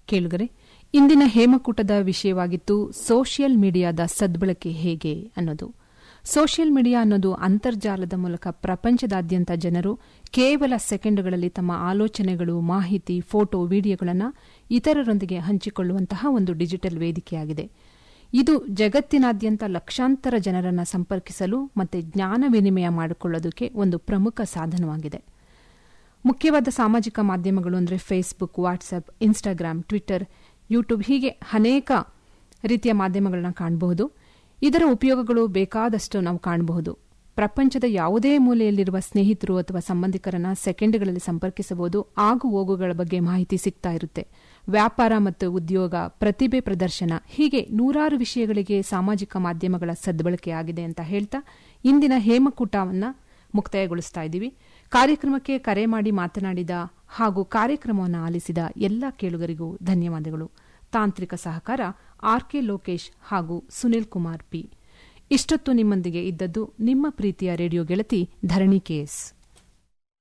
ಕೇಳುಗರೆ ಇಂದಿನ ಹೇಮಕೂಟದ ವಿಷಯವಾಗಿತ್ತು ಸೋಷಿಯಲ್ ಮೀಡಿಯಾದ ಸದ್ಬಳಕೆ ಹೇಗೆ ಅನ್ನೋದು ಸೋಷಿಯಲ್ ಮೀಡಿಯಾ ಅನ್ನೋದು ಅಂತರ್ಜಾಲದ ಮೂಲಕ ಪ್ರಪಂಚದಾದ್ಯಂತ ಜನರು ಕೇವಲ ಸೆಕೆಂಡ್ಗಳಲ್ಲಿ ತಮ್ಮ ಆಲೋಚನೆಗಳು ಮಾಹಿತಿ ಫೋಟೋ ವಿಡಿಯೋಗಳನ್ನು ಇತರರೊಂದಿಗೆ ಹಂಚಿಕೊಳ್ಳುವಂತಹ ಒಂದು ಡಿಜಿಟಲ್ ವೇದಿಕೆಯಾಗಿದೆ ಇದು ಜಗತ್ತಿನಾದ್ಯಂತ ಲಕ್ಷಾಂತರ ಜನರನ್ನು ಸಂಪರ್ಕಿಸಲು ಮತ್ತು ಜ್ಞಾನ ವಿನಿಮಯ ಮಾಡಿಕೊಳ್ಳೋದಕ್ಕೆ ಒಂದು ಪ್ರಮುಖ ಸಾಧನವಾಗಿದೆ ಮುಖ್ಯವಾದ ಸಾಮಾಜಿಕ ಮಾಧ್ಯಮಗಳು ಅಂದರೆ Facebook WhatsApp Instagram Twitter YouTube ಹೀಗೆ ಅನೇಕ ರೀತಿಯ ಮಾಧ್ಯಮಗಳನ್ನ ಕಾಣಬಹುದು ಇದರ ಉಪಯೋಗಗಳು ಬೇಕಾದಷ್ಟು ನಾವು ಕಾಣಬಹುದು ಪ್ರಪಂಚದ ಯಾವುದೇ ಮೂಲೆಯಲ್ಲಿರುವ ಸ್ನೇಹಿತರು ಅಥವಾ ಸಂಬಂಧಿಕರನ್ನ ಸೆಕೆಂಡ್ಗಳಲ್ಲಿ ಸಂಪರ್ಕಿಸಬಹುದು ಆಗು ಹೋಗುಗಳ ಬಗ್ಗೆ ಮಾಹಿತಿ ಸಿಗ್ತಾ ಇರುತ್ತೆ ವ್ಯಾಪಾರ ಮತ್ತು ಉದ್ಯೋಗ ಪ್ರತಿಭೆ ಪ್ರದರ್ಶನ ಹೀಗೆ ನೂರಾರು ವಿಷಯಗಳಿಗೆ ಸಾಮಾಜಿಕ ಮಾಧ್ಯಮಗಳ ಸದ್ಬಳಕೆ ಆಗಿದೆ ಅಂತ ಹೇಳ್ತಾ ಇಂದಿನ ಹೇಮಕೂಟವನ್ನ ಮುಕ್ತಾಯಗೊಳಿಸ್ತಾ ಇದ್ದೀವಿ ಕಾರ್ಯಕ್ರಮಕ್ಕೆ ಕರೆ ಮಾಡಿ ಮಾತನಾಡಿದ ಹಾಗೂ ಕಾರ್ಯಕ್ರಮವನ್ನು ಆಲಿಸಿದ ಎಲ್ಲ ಕೇಳುಗರಿಗೂ ಧನ್ಯವಾದಗಳು ತಾಂತ್ರಿಕ ಸಹಕಾರ ಆರ್ಕೆ ಲೋಕೇಶ್ ಹಾಗೂ ಸುನಿಲ್ ಕುಮಾರ್ ಪಿ ಇಷ್ಟೊತ್ತು ನಿಮ್ಮೊಂದಿಗೆ ಇದ್ದದ್ದು ನಿಮ್ಮ ಪ್ರೀತಿಯ ರೇಡಿಯೋ ಗೆಳತಿ ಧರಣಿ ಕೆಎಸ್